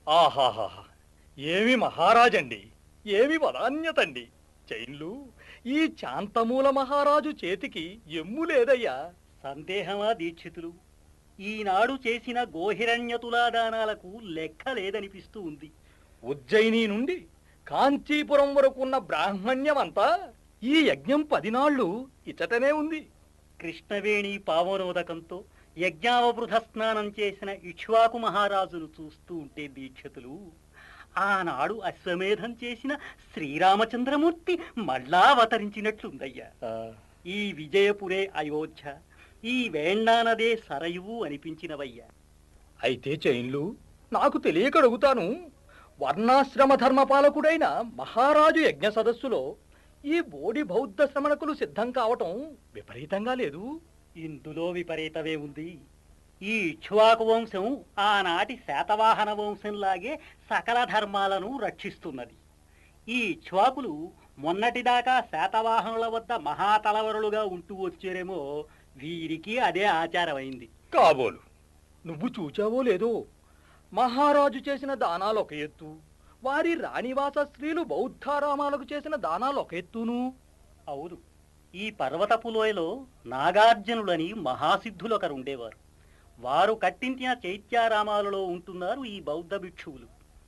ఆహాహా ఏమి మహారాజండి ఏమి వదాన్యతండి చైన్లు ఈ శాంతమూల మహారాజు చేతికి ఎమ్ము లేదయ్యా సందేహమా దీక్షితులు ఈనాడు చేసిన గోహిరణ్యతులాదానాలకు లెక్క లేదనిపిస్తూ ఉంది ఉజ్జయిని నుండి కాంచీపురం వరకు ఉన్న బ్రాహ్మణ్యమంతా ఈ యజ్ఞం పదినాళ్ళు ఇచటనే ఉంది కృష్ణవేణి పావనోదకంతో యజ్ఞావబృధ స్నానం చేసిన ఇక్ష్వాకు మహారాజును చూస్తూ ఉంటే దీక్షితులు ఆనాడు అశ్వమేధం చేసిన శ్రీరామచంద్రమూర్తి మళ్ళా అవతరించినట్లుందయ్యా ఈ విజయపురే అయోధ్య ఈ వేణ్ణానదే సరయువు అనిపించినవయ్యా అయితే చైన్లు నాకు తెలియక అడుగుతాను వర్ణాశ్రమ ధర్మపాలకుడైన మహారాజు యజ్ఞ సదస్సులో ఈ బోడి బౌద్ధ శ్రమణకులు సిద్ధం కావటం విపరీతంగా లేదు ఇందులో విపరీతమే ఉంది ఈ ఇక్ష్వాకు వంశం ఆనాటి శాతవాహన వంశంలాగే సకల ధర్మాలను రక్షిస్తున్నది ఈ ఇక్ష్వాకులు మొన్నటిదాకా శాతవాహనుల వద్ద మహాతలవరులుగా ఉంటూ వచ్చారేమో వీరికి అదే ఆచారమైంది కాబోలు నువ్వు చూచావో లేదో మహారాజు చేసిన దానాలు ఒక ఎత్తు వారి రాణివాస స్త్రీలు బౌద్ధారామాలకు చేసిన దానాలు ఒక ఎత్తును అవును ఈ పర్వతపు లోయలో నాగార్జునులని మహాసిద్ధులొకరు ఉండేవారు వారు కట్టించిన చైత్యారామాలలో ఉంటున్నారు ఈ బౌద్ధ భిక్షువులు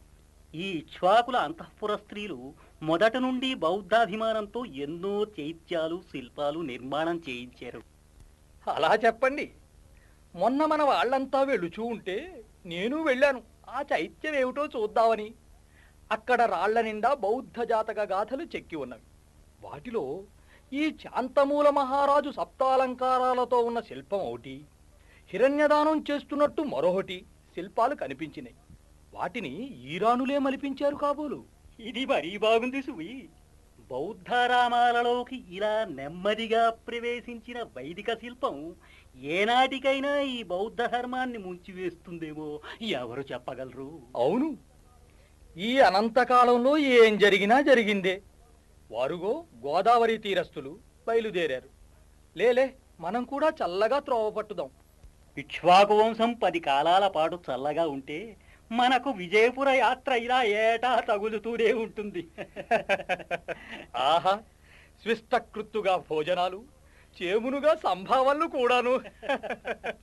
ఈ ఇక్ష్వాకుల అంతఃపుర స్త్రీలు మొదటి నుండి బౌద్ధాభిమానంతో ఎన్నో చైత్యాలు శిల్పాలు నిర్మాణం చేయించారు అలా చెప్పండి మొన్న మన వాళ్ళంతా వెళుచూ ఉంటే నేను వెళ్ళాను ఆ చైత్యం ఏమిటో చూద్దామని అక్కడ రాళ్ల నిండా బౌద్ధ జాతక గాథలు చెక్కి ఉన్నవి వాటిలో ఈ శాంతమూల మహారాజు సప్తాలంకారాలతో ఉన్న శిల్పం ఒకటి హిరణ్యదానం చేస్తున్నట్టు మరొకటి శిల్పాలు కనిపించినాయి వాటిని ఈరానులే మలిపించారు కాబోలు ఇది మరీ బాగుంది సువి బౌద్ధారామాలలోకి ఇలా నెమ్మదిగా ప్రవేశించిన వైదిక శిల్పం ఏనాటికైనా ఈ బౌద్ధ ధర్మాన్ని ముంచివేస్తుందేమో ఎవరు చెప్పగలరు అవును ఈ అనంతకాలంలో ఏం జరిగినా జరిగిందే వారుగో గోదావరి తీరస్తులు బయలుదేరారు లేలే మనం కూడా చల్లగా త్రోవ పట్టుదాం ఇక్ష్వాకు వంశం పది కాలాల పాటు చల్లగా ఉంటే మనకు విజయపుర యాత్ర ఇలా ఏటా తగులుతూనే ఉంటుంది ఆహా స్విష్టకృత్తుగా భోజనాలు చేమునుగా సంభావనలు కూడాను